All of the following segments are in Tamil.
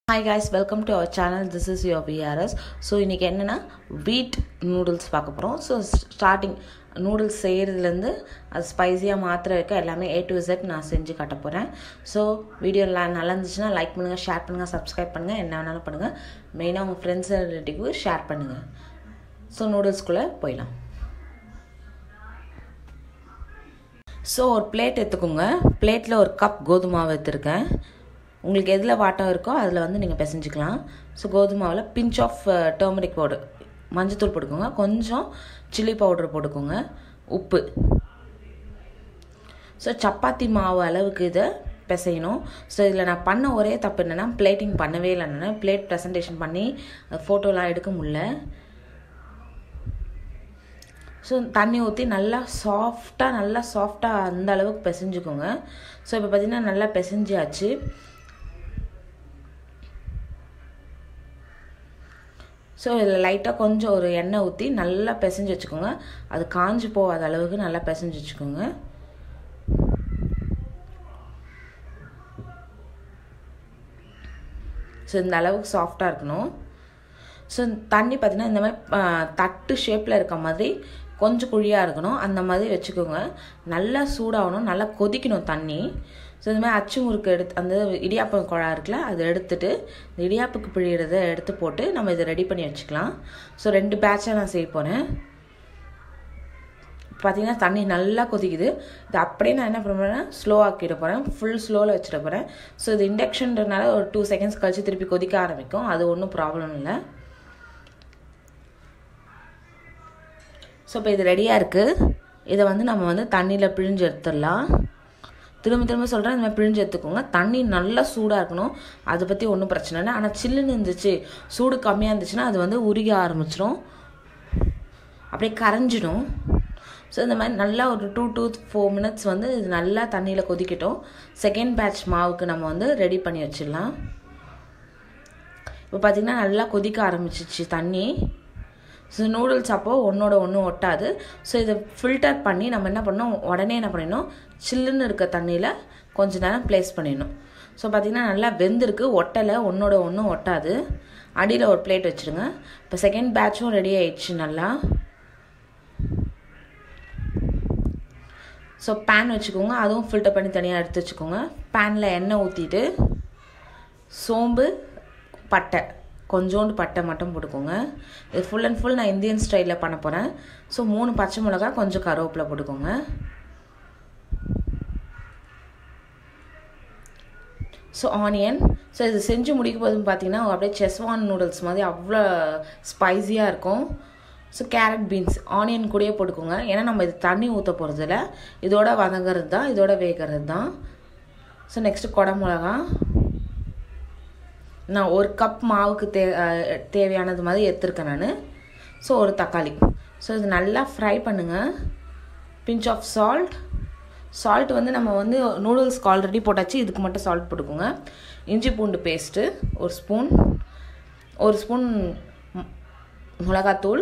Hi guys welcome to our channel this is your PRS so இன்றைக்கி என்னென்னா வீட் நூடுல்ஸ் பார்க்க போகிறோம் ஸோ ஸ்டார்டிங் நூடுல்ஸ் செய்கிறதுலேருந்து அது ஸ்பைஸியாக மாத்திர இருக்க எல்லாமே ஏ டு Z நான் செஞ்சு காட்ட போகிறேன் ஸோ வீடியோ நல்லா இருந்துச்சுன்னா லைக் பண்ணுங்கள் ஷேர் பண்ணுங்கள் சப்ஸ்கிரைப் பண்ணுங்கள் என்ன வேணாலும் பண்ணுங்கள் மெயினாக உங்கள் ஃப்ரெண்ட்ஸ் ரிலேட்டிவ்க்கு ஷேர் பண்ணுங்கள் ஸோ நூடுல்ஸ்குள்ளே போயிடலாம் ஸோ ஒரு பிளேட் எடுத்துக்கோங்க பிளேட்டில் ஒரு கப் கோதுமை மாவு எடுத்துருக்கேன் உங்களுக்கு எதில் வாட்டம் இருக்கோ அதில் வந்து நீங்கள் பிசைஞ்சிக்கலாம் ஸோ கோதுமை மாவில் பிஞ்ச் ஆஃப் டர்மரிக் பவுடர் மஞ்சத்தூள் போட்டுக்கோங்க கொஞ்சம் சில்லி பவுடர் போட்டுக்கோங்க உப்பு ஸோ சப்பாத்தி மாவு அளவுக்கு இதை பிசையணும் ஸோ இதில் நான் பண்ண ஒரே தப்பு என்னென்னா பிளேட்டிங் பண்ணவே இல்லை நான் பிளேட் ப்ரெசன்டேஷன் பண்ணி ஃபோட்டோலாம் எடுக்க முடில ஸோ தண்ணி ஊற்றி நல்லா சாஃப்டாக நல்லா சாஃப்டாக அந்த அளவுக்கு பிசைஞ்சுக்கோங்க ஸோ இப்போ பார்த்திங்கன்னா நல்லா பிசைஞ்சாச்சு ஸோ இதில் லைட்டாக கொஞ்சம் ஒரு எண்ணெய் ஊற்றி நல்லா பிசைஞ்சு வச்சுக்கோங்க அது காஞ்சி போகாத அளவுக்கு நல்லா பிசைஞ்சு வச்சுக்கோங்க ஸோ இந்த அளவுக்கு சாஃப்டாக இருக்கணும் ஸோ தண்ணி பார்த்திங்கன்னா இந்த மாதிரி தட்டு ஷேப்பில் இருக்க மாதிரி கொஞ்சம் குழியாக இருக்கணும் அந்த மாதிரி வச்சுக்கோங்க நல்லா சூடாகணும் நல்லா கொதிக்கணும் தண்ணி ஸோ இந்த மாதிரி அச்சு முறுக்கு எடுத்து அந்த இடியாப்பம் குழா இருக்குல்ல அதை எடுத்துட்டு இந்த இடியாப்புக்கு பிழிகிறத எடுத்து போட்டு நம்ம இதை ரெடி பண்ணி வச்சுக்கலாம் ஸோ ரெண்டு பேட்சாக நான் செய்ய போகிறேன் பார்த்தீங்கன்னா தண்ணி நல்லா கொதிக்குது இது அப்படியே நான் என்ன பண்ண போகிறேன் ஸ்லோ ஆக்கிட போகிறேன் ஃபுல் ஸ்லோவில் வச்சுட போகிறேன் ஸோ இது இண்டக்ஷன்றனால ஒரு டூ செகண்ட்ஸ் கழித்து திருப்பி கொதிக்க ஆரம்பிக்கும் அது ஒன்றும் ப்ராப்ளம் இல்லை ஸோ இப்போ இது ரெடியாக இருக்குது இதை வந்து நம்ம வந்து தண்ணியில் பிழிஞ்சு எடுத்துடலாம் திரும்ப திரும்ப சொல்கிறேன் இந்த மாதிரி பிழிஞ்சு எடுத்துக்கோங்க தண்ணி நல்லா சூடாக இருக்கணும் அதை பற்றி ஒன்றும் பிரச்சனை இல்லை ஆனால் சில்லுன்னு இருந்துச்சு சூடு கம்மியாக இருந்துச்சுன்னா அது வந்து உருக ஆரம்பிச்சிடும் அப்படியே கரைஞ்சிடும் ஸோ இந்த மாதிரி நல்லா ஒரு டூ டூ ஃபோர் மினிட்ஸ் வந்து இது நல்லா தண்ணியில் கொதிக்கட்டும் செகண்ட் பேட்ச் மாவுக்கு நம்ம வந்து ரெடி பண்ணி வச்சிடலாம் இப்போ பார்த்திங்கன்னா நல்லா கொதிக்க ஆரம்பிச்சிச்சு தண்ணி ஸோ நூடுல்ஸ் அப்போது ஒன்றோட ஒன்று ஒட்டாது ஸோ இதை ஃபில்டர் பண்ணி நம்ம என்ன பண்ணோம் உடனே என்ன பண்ணிடணும் சில்லுன்னு இருக்க தண்ணியில் கொஞ்ச நேரம் ப்ளேஸ் பண்ணிடணும் ஸோ பார்த்திங்கன்னா நல்லா வெந்திருக்கு ஒட்டலை ஒன்றோட ஒன்றும் ஒட்டாது அடியில் ஒரு பிளேட் வச்சுருங்க இப்போ செகண்ட் பேட்சும் ரெடி ஆயிடுச்சு நல்லா ஸோ பேன் வச்சுக்கோங்க அதுவும் ஃபில்டர் பண்ணி தனியாக எடுத்து வச்சுக்கோங்க பேனில் எண்ணெய் ஊற்றிட்டு சோம்பு பட்டை கொஞ்சோண்டு பட்டை மட்டும் போட்டுக்கோங்க இது ஃபுல் அண்ட் ஃபுல் நான் இந்தியன் ஸ்டைலில் பண்ண போகிறேன் ஸோ மூணு பச்சை மிளகா கொஞ்சம் கருவேப்பிலை போட்டுக்கோங்க ஸோ ஆனியன் ஸோ இது செஞ்சு முடிக்கும் போது பார்த்தீங்கன்னா அப்படியே செஸ்வான் நூடுல்ஸ் மாதிரி அவ்வளோ ஸ்பைஸியாக இருக்கும் ஸோ கேரட் பீன்ஸ் ஆனியன் கூடயே போட்டுக்கோங்க ஏன்னா நம்ம இது தண்ணி ஊற்ற போகிறதில்ல இதோட வதங்கிறது தான் இதோட வேகிறது தான் ஸோ நெக்ஸ்ட்டு குட மிளகா நான் ஒரு கப் மாவுக்கு தே தேவையானது மாதிரி எடுத்துருக்கேன் நான் ஸோ ஒரு தக்காளி ஸோ இது நல்லா ஃப்ரை பண்ணுங்கள் பிஞ்ச் ஆஃப் சால்ட் சால்ட் வந்து நம்ம வந்து நூடுல்ஸ்க்கு ஆல்ரெடி போட்டாச்சு இதுக்கு மட்டும் சால்ட் போட்டுக்கோங்க இஞ்சி பூண்டு பேஸ்ட்டு ஒரு ஸ்பூன் ஒரு ஸ்பூன் மிளகாத்தூள்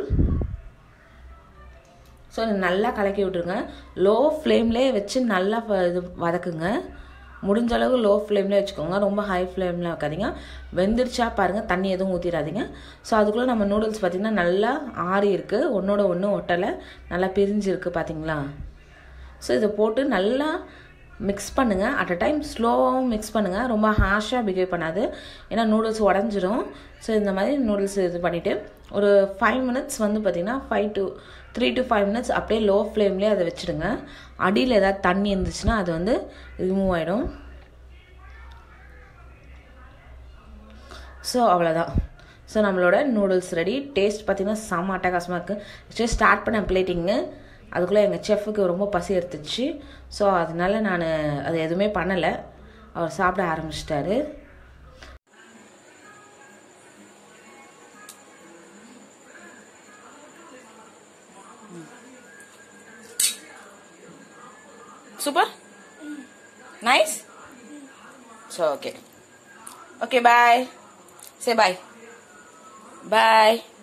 ஸோ நல்லா கலக்கி விட்ருங்க லோ ஃப்ளேம்லேயே வச்சு நல்லா இது வதக்குங்க முடிஞ்ச அளவு லோ ஃப்ளேம்லேயே வச்சுக்கோங்க ரொம்ப ஹை ஃப்ளேமில் வைக்காதீங்க வெந்துருச்சா பாருங்கள் தண்ணி எதுவும் ஊற்றிடாதீங்க ஸோ அதுக்குள்ளே நம்ம நூடுல்ஸ் பார்த்திங்கன்னா நல்லா ஆறி இருக்குது ஒன்றோட ஒன்று ஒட்டலை நல்லா பிரிஞ்சிருக்கு பார்த்தீங்களா ஸோ இதை போட்டு நல்லா மிக்ஸ் பண்ணுங்கள் அட் அ டைம் ஸ்லோவாகவும் மிக்ஸ் பண்ணுங்கள் ரொம்ப ஹாஷாக பிஹேவ் பண்ணாது ஏன்னா நூடுல்ஸ் உடஞ்சிரும் ஸோ இந்த மாதிரி நூடுல்ஸ் இது பண்ணிவிட்டு ஒரு ஃபைவ் மினிட்ஸ் வந்து பார்த்திங்கன்னா five to three to five minutes அப்படியே லோ ஃப்ளேம்லேயே அதை வச்சுடுங்க அடியில் ஏதாவது தண்ணி இருந்துச்சுன்னா அது வந்து ரிமூவ் ஆகிடும் ஸோ அவ்வளோதான் ஸோ நம்மளோட நூடுல்ஸ் ரெடி டேஸ்ட் பார்த்திங்கன்னா செம்ம அட்டகாசமாக இருக்குது ஆக்சுவலி ஸ்டார்ட் பண்ண பிளேட்டிங்கு அதுக்குள்ளே எங்கள் செஃப்புக்கு ரொம்ப பசி எடுத்துச்சு ஸோ அதனால நான் அது எதுவுமே பண்ணலை அவர் சாப்பிட ஆரம்பிச்சிட்டாரு Super? Nice? So, okay. Okay, bye. Say bye. Bye.